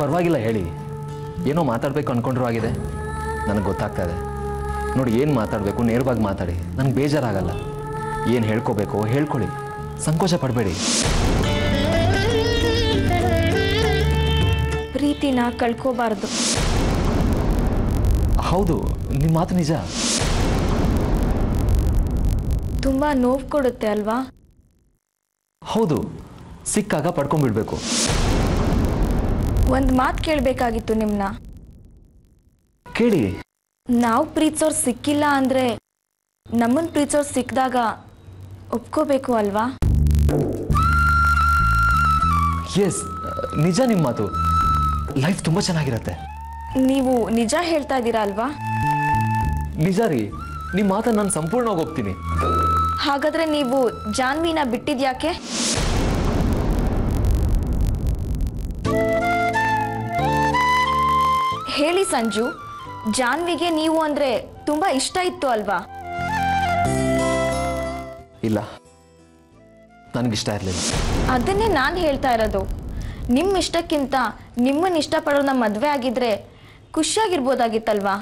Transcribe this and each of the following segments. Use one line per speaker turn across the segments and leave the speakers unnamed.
ಪರವಾಗಿಲ್ಲ ಹೇಳಿ ಏನೋ ಮಾತಾಡಬೇಕು ಅಂದ್ಕೊಂಡ್ರೂ ಆಗಿದೆ ನನಗೆ ಗೊತ್ತಾಗ್ತಾ ಇದೆ ನೋಡಿ ಏನು ಮಾತಾಡಬೇಕು ನೇರವಾಗಿ ಮಾತಾಡಿ ನನಗೆ ಬೇಜಾರಾಗಲ್ಲ ಏನು ಹೇಳ್ಕೋಬೇಕು ಹೇಳ್ಕೊಳ್ಳಿ ಸಂಕೋಚ ಪಡಬೇಡಿ
ಪ್ರೀತಿನ ಕಳ್ಕೋಬಾರ್ದು
ಹೌದು ನಿಮ್ಮ ಮಾತು ನಿಜ
ತುಂಬ ನೋವು ಕೊಡುತ್ತೆ ಅಲ್ವಾ
ಹೌದು ಸಿಕ್ಕಾಗ ಪಡ್ಕೊಂಡ್ಬಿಡ್ಬೇಕು
ಒಂದು ಮಾತು ಕೇಳಬೇಕಾಗಿತ್ತು ನಿಮ್ಮನ್ನ
ಕೇಳಿ
ನಾವು ಪ್ರೀತಿಸೋರು ಸಿಕ್ಕಿಲ್ಲ ಅಂದರೆ ನಮ್ಮನ್ನು ಪ್ರೀತಿಸೋರು ಸಿಕ್ಕಿದಾಗ ಒಪ್ಕೋಬೇಕು ಅಲ್ವಾ
ಎಸ್ ನಿಜ ನಿಮ್ಮ ಮಾತು ಲೈಫ್ ತುಂಬ ಚೆನ್ನಾಗಿರತ್ತೆ
ನೀವು ನಿಜ ಹೇಳ್ತಾ ಇದ್ದೀರಾ ಅಲ್ವಾ
ನಿಜ ರೀ ನಿಮ್ಮ ಮಾತನ್ನು ನಾನು ಸಂಪೂರ್ಣವಾಗಿ ಹೋಗ್ತೀನಿ
ಹಾಗಾದ್ರೆ ನೀವು ಜಾನ್ವಿನ ಬಿಟ್ಟಿದ್ಯಾಕೆ ಹೇಳಿ ಸಂಜು ಜಾನ್ವಿಗೆ ನೀವು ಅಂದ್ರೆ ತುಂಬಾ ಇಷ್ಟ ಇತ್ತು ಅಲ್ವಾ
ಇಲ್ಲ ನನಗಿಷ್ಟ ಇರಲಿಲ್ಲ
ಅದನ್ನೇ ನಾನು ಹೇಳ್ತಾ ಇರೋದು ನಿಮ್ಮ ಇಷ್ಟಕ್ಕಿಂತ ನಿಮ್ಮನ್ನ ಇಷ್ಟಪಡೋನ ಮದುವೆ ಆಗಿದ್ರೆ ಖುಷಿಯಾಗಿರ್ಬೋದಾಗಿತ್ತಲ್ವಾ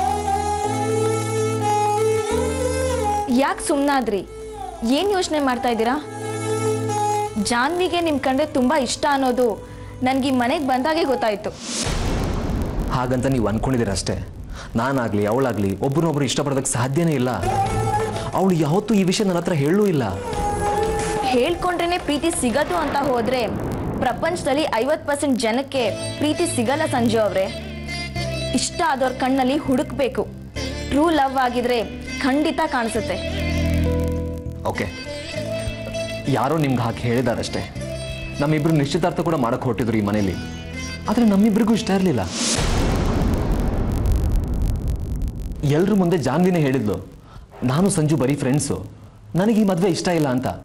ಯಾಕೆ ಸುಮ್ಮನಾದ್ರಿ ಏನು ಯೋಚನೆ ಮಾಡ್ತಾ ಇದ್ದೀರಾ ಜಾನ್ವಿಗೆ ನಿಮ್ಮ ಕಂಡ್ರೆ ತುಂಬ ಇಷ್ಟ ಅನ್ನೋದು ನನಗೆ ಈ ಮನೆಗೆ ಬಂದಾಗೆ ಗೊತ್ತಾಯಿತು
ಹಾಗಂತ ನೀವು ಅನ್ಕೊಂಡಿದ್ದೀರ ಅಷ್ಟೇ ನಾನಾಗಲಿ ಅವಳಾಗಲಿ ಒಬ್ಬರನ್ನೊಬ್ರು ಇಷ್ಟಪಡೋದಕ್ಕೆ ಸಾಧ್ಯನೇ ಇಲ್ಲ ಅವಳು ಯಾವತ್ತೂ ಈ ವಿಷಯ ನನ್ನ ಹತ್ರ ಹೇಳೂ ಇಲ್ಲ
ಹೇಳ್ಕೊಂಡ್ರೇನೆ ಪ್ರೀತಿ ಸಿಗದು ಅಂತ ಹೋದ್ರೆ ಪ್ರಪಂಚದಲ್ಲಿ ಐವತ್ತು ಪರ್ಸೆಂಟ್ ಜನಕ್ಕೆ ಪ್ರೀತಿ ಸಿಗಲ್ಲ ಸಂಜು ಅವರೇ ಇಷ್ಟ ಆದವ್ರ ಕಣ್ಣಲ್ಲಿ ಹುಡುಕ್ಬೇಕು ಟ್ರೂ ಲವ್ ಆಗಿದ್ರೆ ಖಂಡಿತ ಕಾಣಿಸುತ್ತೆ
ಓಕೆ ಯಾರೋ ನಿಮ್ಗೆ ಹಾಕಿ ಹೇಳಿದಾರಷ್ಟೇ ನಮ್ಮಿಬ್ರು ನಿಶ್ಚಿತಾರ್ಥ ಕೂಡ ಮಾಡಕ್ಕೆ ಹೊರಟಿದ್ರು ಈ ಮನೇಲಿ ಆದರೆ ನಮ್ಮಿಬ್ರಿಗೂ ಇಷ್ಟ ಇರಲಿಲ್ಲ ಎಲ್ರ ಮುಂದೆ ಜಾನ್ವಿನೇ ಹೇಳಿದ್ಲು ನಾನು ಸಂಜು ಬರೀ ಫ್ರೆಂಡ್ಸು ನನಗೆ ಈ ಮದುವೆ ಇಷ್ಟ ಇಲ್ಲ ಅಂತ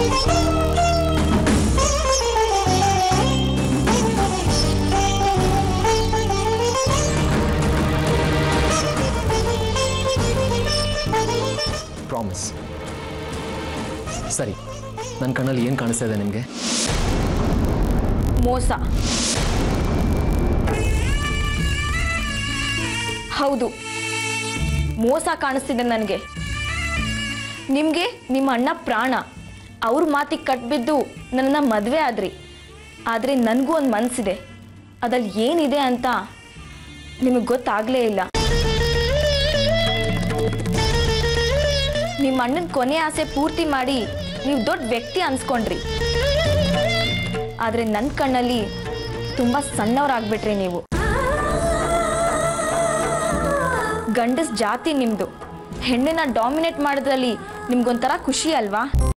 ಪ್ರಾಮಿಸ್ ಸರಿ ನನ್ನ ಕಣ್ಣಲ್ಲಿ ಏನು ಕಾಣಿಸ್ತಾ ಇದೆ ನಿಮಗೆ
ಮೋಸ ಹೌದು ಮೋಸ ಕಾಣಿಸ್ತಿದೆ ನನಗೆ ನಿಮಗೆ ನಿಮ್ಮ ಅಣ್ಣ ಪ್ರಾಣ ಅವ್ರ ಮಾತಿಗೆ ಕಟ್ಬಿದ್ದು ನನ್ನನ್ನು ಮದುವೆ ಆದ್ರಿ ಆದರೆ ನನಗೂ ಒಂದು ಮನಸ್ಸಿದೆ ಅದ್ರಲ್ಲಿ ಏನಿದೆ ಅಂತ ನಿಮಗೆ ಗೊತ್ತಾಗಲೇ ಇಲ್ಲ ನಿಮ್ಮ ಅಣ್ಣನ ಕೊನೆ ಆಸೆ ಪೂರ್ತಿ ಮಾಡಿ ನೀವು ದೊಡ್ಡ ವ್ಯಕ್ತಿ ಅನ್ಸ್ಕೊಂಡ್ರಿ ಆದರೆ ನನ್ನ ಕಣ್ಣಲ್ಲಿ ತುಂಬ ಸಣ್ಣವರಾಗ್ಬಿಟ್ರಿ ನೀವು ಗಂಡಸ್ ಜಾತಿ ನಿಮ್ಮದು ಹೆಣ್ಣನ್ನ ಡಾಮಿನೇಟ್ ಮಾಡೋದ್ರಲ್ಲಿ ನಿಮ್ಗೊಂಥರ ಖುಷಿ ಅಲ್ವಾ